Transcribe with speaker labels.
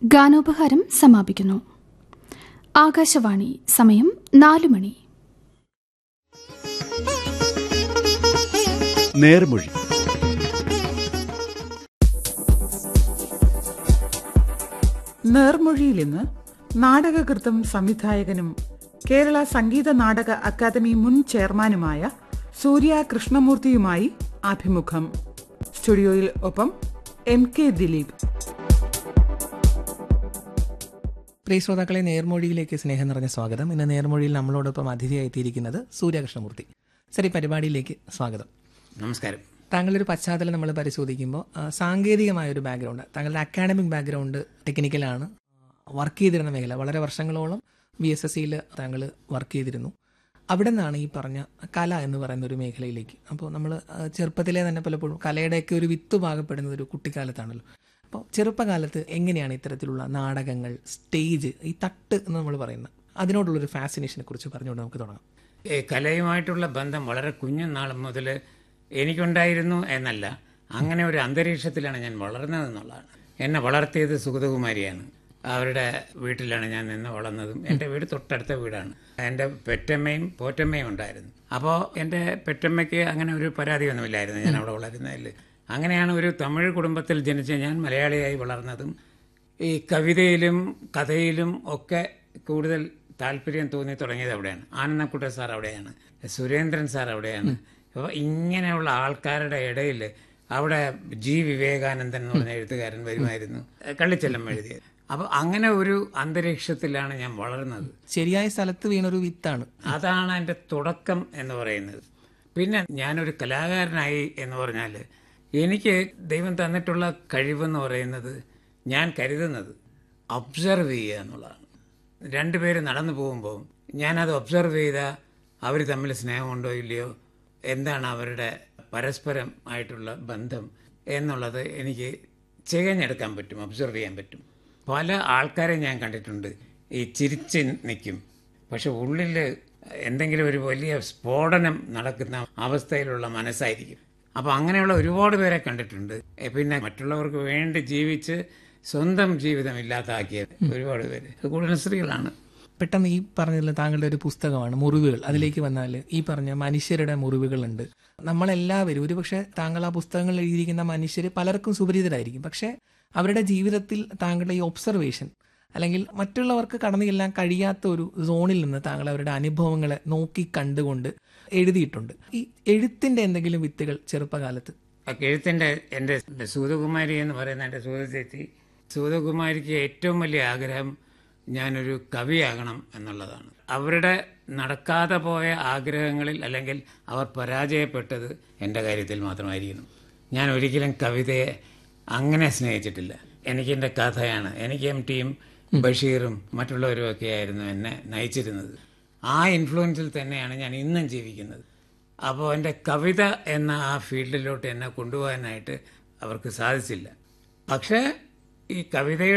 Speaker 1: ഗാനോപഹാരം സമാപിക്കുന്നു ആകാശവാണി സമയം നാലു മണി
Speaker 2: നേർമൊഴി
Speaker 3: നേർമൊഴിയിൽ ഇന്ന് നാടകകൃത്തും സംവിധായകനും കേരള സംഗീത നാടക അക്കാദമി മുൻ ചെയർമാനുമായ സൂര്യ കൃഷ്ണമൂർത്തിയുമായി അഭിമുഖം സ്റ്റുഡിയോയിൽ ഒപ്പം എം കെ ദിലീപ്
Speaker 4: പ്രിയ ശ്രോതാക്കളെ നേർമൊഴിയിലേക്ക് സ്നേഹം നിറഞ്ഞ സ്വാഗതം ഇന്ന് നേർമൊഴിയിൽ നമ്മളോടൊപ്പം അതിഥിയായി എത്തിയിരിക്കുന്നത് സൂര്യകൃഷ്ണമൂർത്തി സർ ഈ പരിപാടിയിലേക്ക് സ്വാഗതം
Speaker 5: നമസ്കാരം
Speaker 4: താങ്കളുടെ ഒരു പശ്ചാത്തലം നമ്മൾ പരിശോധിക്കുമ്പോൾ ആ, സാങ്കേതികമായ ഒരു ബാക്ക്ഗ്രൗണ്ട് താങ്കളുടെ അക്കാഡമിക് ബാക്ക്ഗ്രൗണ്ട് ടെക്നിക്കലാണ് വർക്ക് ചെയ്തിരുന്ന മേഖല വളരെ വർഷങ്ങളോളം വി എസ് എസ് സിയിൽ താങ്കൾ വർക്ക് ചെയ്തിരുന്നു അവിടെ നിന്നാണ് ഈ പറഞ്ഞ കല എന്ന് പറയുന്ന ഒരു മേഖലയിലേക്ക് അപ്പോൾ നമ്മൾ ചെറുപ്പത്തിലെ തന്നെ പലപ്പോഴും കലയുടെയൊക്കെ ഒരു വിത്ത് പാകപ്പെടുന്നത് ഒരു കുട്ടിക്കാലത്താണല്ലോ അപ്പോൾ ചെറുപ്പകാലത്ത് എങ്ങനെയാണ് ഇത്തരത്തിലുള്ള നാടകങ്ങൾ സ്റ്റേജ് ഈ തട്ട് എന്ന് നമ്മൾ പറയുന്നത് അതിനോടുള്ളൊരു ഫാസിനേഷനെ കുറിച്ച് പറഞ്ഞുകൊണ്ട് നമുക്ക് തുടങ്ങാം
Speaker 5: ഈ കലയുമായിട്ടുള്ള ബന്ധം വളരെ കുഞ്ഞുനാൾ മുതൽ എനിക്കുണ്ടായിരുന്നു എന്നല്ല അങ്ങനെ ഒരു അന്തരീക്ഷത്തിലാണ് ഞാൻ വളർന്നതെന്നുള്ളതാണ് എന്നെ വളർത്തിയത് സുഗതകുമാരിയാണ് അവരുടെ വീട്ടിലാണ് ഞാൻ നിന്ന് വളർന്നതും എൻ്റെ വീട് തൊട്ടടുത്ത വീടാണ് എൻ്റെ പെറ്റമ്മയും പോറ്റമ്മയും ഉണ്ടായിരുന്നു അപ്പോൾ എൻ്റെ പെറ്റമ്മയ്ക്ക് അങ്ങനെ ഒരു പരാതിയൊന്നുമില്ലായിരുന്നു ഞാൻ അവിടെ വളരുന്നതിൽ അങ്ങനെയാണ് ഒരു തമിഴ് കുടുംബത്തിൽ ജനിച്ച ഞാൻ മലയാളിയായി വളർന്നതും ഈ കവിതയിലും കഥയിലും ഒക്കെ കൂടുതൽ താല്പര്യം തോന്നി തുടങ്ങിയത് അവിടെയാണ് ആനന്ദക്കുട്ട സാർ അവിടെയാണ് സുരേന്ദ്രൻ സാർ അവിടെയാണ് അപ്പോൾ ഇങ്ങനെയുള്ള ആൾക്കാരുടെ ഇടയിൽ അവിടെ ജി വിവേകാനന്ദൻ എന്ന് പറഞ്ഞ എഴുത്തുകാരൻ വരുമായിരുന്നു കള്ളിച്ചെല്ലം എഴുതിയത് അപ്പോൾ അങ്ങനെ ഒരു അന്തരീക്ഷത്തിലാണ് ഞാൻ വളർന്നത്
Speaker 4: ശരിയായ സ്ഥലത്ത് വീണൊരു വിത്താണ്
Speaker 5: അതാണ് എൻ്റെ തുടക്കം എന്ന് പറയുന്നത് പിന്നെ ഞാനൊരു കലാകാരനായി എന്ന് പറഞ്ഞാൽ എനിക്ക് ദൈവം തന്നിട്ടുള്ള കഴിവെന്ന് പറയുന്നത് ഞാൻ കരുതുന്നത് ഒബ്സർവ് ചെയ്യുക എന്നുള്ളതാണ് രണ്ടുപേര് നടന്നു പോകുമ്പോൾ ഞാനത് ഒബ്സർവ് ചെയ്താൽ അവർ തമ്മിൽ സ്നേഹമുണ്ടോ ഇല്ലയോ എന്താണ് അവരുടെ പരസ്പരം ആയിട്ടുള്ള ബന്ധം എന്നുള്ളത് എനിക്ക് ചികഞ്ഞെടുക്കാൻ പറ്റും ഒബ്സർവ് ചെയ്യാൻ പറ്റും പല ആൾക്കാരെ ഞാൻ കണ്ടിട്ടുണ്ട് ഈ ചിരിച്ച് നിൽക്കും പക്ഷെ ഉള്ളിൽ എന്തെങ്കിലും ഒരു വലിയ സ്ഫോടനം നടക്കുന്ന അവസ്ഥയിലുള്ള മനസ്സായിരിക്കും അപ്പോൾ അങ്ങനെയുള്ള ഒരുപാട് പേരെ കണ്ടിട്ടുണ്ട് എ, പിന്നെ മറ്റുള്ളവർക്ക് വേണ്ടി ജീവിച്ച് സ്വന്തം ജീവിതം ഇല്ലാതാക്കിയ ഒരുപാട് പേര് അത് കൂടുതലും സ്ത്രീകളാണ്
Speaker 4: പെട്ടെന്ന് ഈ പറഞ്ഞതിൽ താങ്കളുടെ ഒരു പുസ്തകമാണ് മുറിവുകൾ അതിലേക്ക് വന്നാൽ ഈ പറഞ്ഞ മനുഷ്യരുടെ മുറിവുകളുണ്ട് നമ്മളെല്ലാവരും ഒരുപക്ഷെ താങ്കൾ ആ പുസ്തകങ്ങളിൽ എഴുതിയിരിക്കുന്ന മനുഷ്യർ പലർക്കും സുപരിചിതരായിരിക്കും പക്ഷേ അവരുടെ ജീവിതത്തിൽ താങ്കളുടെ ഈ ഒബ്സർവേഷൻ അല്ലെങ്കിൽ മറ്റുള്ളവർക്ക് കടന്നു ചെല്ലാൻ കഴിയാത്ത ഒരു സോണിൽ നിന്ന് താങ്കൾ അവരുടെ അനുഭവങ്ങളെ നോക്കി കണ്ടുകൊണ്ട് എഴുതിയിട്ടുണ്ട് ഈ എഴുത്തിന്റെ എന്തെങ്കിലും വിത്തുകൾ ചെറുപ്പകാലത്ത്
Speaker 5: എഴുത്തിൻ്റെ എൻ്റെ സൂതകുമാരി എന്ന് പറയുന്ന എൻ്റെ സൂതചേച്ചി സൂതകുമാരിക്ക് ഏറ്റവും വലിയ ആഗ്രഹം ഞാനൊരു കവിയാകണം എന്നുള്ളതാണ് അവരുടെ നടക്കാതെ പോയ ആഗ്രഹങ്ങളിൽ അല്ലെങ്കിൽ അവർ പരാജയപ്പെട്ടത് എൻ്റെ കാര്യത്തിൽ മാത്രമായിരിക്കുന്നു ഞാൻ ഒരിക്കലും കവിതയെ അങ്ങനെ സ്നേഹിച്ചിട്ടില്ല എനിക്ക് എൻ്റെ കഥയാണ് എനിക്ക് എം ടിയും ബഷീറും മറ്റുള്ളവരും ഒക്കെ ആയിരുന്നു എന്നെ നയിച്ചിരുന്നത് ആ ഇൻഫ്ലുവൻസിൽ തന്നെയാണ് ഞാൻ ഇന്നും ജീവിക്കുന്നത് അപ്പോൾ എൻ്റെ കവിത എന്ന ആ ഫീൽഡിലോട്ട് എന്നെ കൊണ്ടുപോകാനായിട്ട് അവർക്ക് സാധിച്ചില്ല പക്ഷേ ഈ കവിതയുടെ